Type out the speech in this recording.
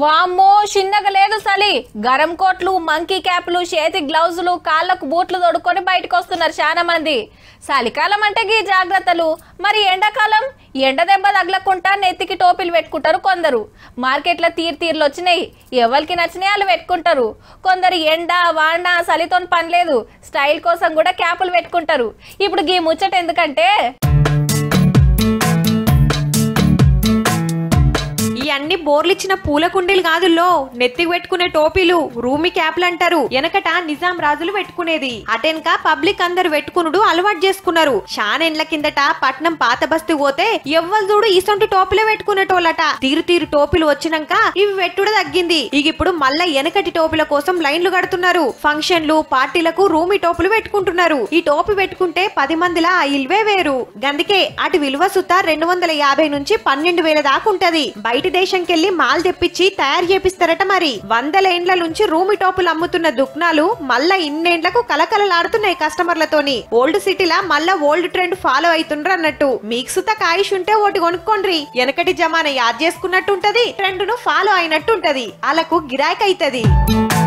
వామ్మో చిన్నగా లేదు సలి గరం కోట్లు మంకీ క్యాప్లు చేతి గ్లౌజులు కాళ్ళకు బూట్లు తొడుక్కొని బయటకు వస్తున్నారు చాలా మంది చలికాలం అంటే గీ జాగ్రత్తలు మరి ఎండాకాలం ఎండ దెబ్బ తగలకుండా నెత్తికి టోపీలు పెట్టుకుంటారు కొందరు మార్కెట్లో తీరు తీర్లు వచ్చినాయి ఎవరికి నచ్చినాయి వాళ్ళు పెట్టుకుంటారు కొందరు ఎండ వాన చలితో పని లేదు స్టైల్ కోసం కూడా క్యాపులు పెట్టుకుంటారు ఇప్పుడు గీ ముచ్చట ఎందుకంటే ఈ అన్ని బోర్లిచ్చిన పూల కుండీలు కాదుల్లో నెత్తికి పెట్టుకునే టోపీలు రూమి క్యాప్లు అంటారు వెనకట నిజాం రాజులు పెట్టుకునేది అటెనక పబ్లిక్ అందరు పెట్టుకునుడు అలవాటు చేసుకున్నారు షానెండ్ల కిందట పట్నం పాత బస్తీ పోతే ఎవ్వరు చూడు ఇసొంటి టోపీలే పెట్టుకునేటోళ్ళట తీరు తీరు టోపీలు వచ్చినాక ఇవి పెట్టుడు తగ్గింది ఇక ఇప్పుడు మళ్ళా వెనకటి టోపీల కోసం లైన్లు కడుతున్నారు ఫంక్షన్లు పార్టీలకు రూమి టోపులు పెట్టుకుంటున్నారు ఈ టోపీ పెట్టుకుంటే పది మందిలా ఆ ఇల్వే వేరు గందుకే అటు విలువ సుత రెండు వందల యాభై నుంచి పన్నెండు వేల దాకా ఉంటది బయట దేశంకెళ్లి మాల్ తెప్పించి తయారు చేపిస్తారట మరి వందల ఏండ్ల నుంచి రూమి టోపులు అమ్ముతున్న దుకాణాలు మళ్ళా ఇన్నేండ్లకు కలకలలాడుతున్నాయి కస్టమర్లతోని ఓల్డ్ సిటీలా మళ్ళా ఓల్డ్ ట్రెండ్ ఫాలో అవుతుండ్రు అన్నట్టు మీకు సుత కాయిష్ ఉంటే ఒకటి కొనుక్కోండ్రి వెనకటి జమానా యాద్ చేసుకున్నట్టు ఉంటది ట్రెండ్ ను ఫాలో అయినట్టు ఉంటది వాళ్ళకు గిరాకీ అయితది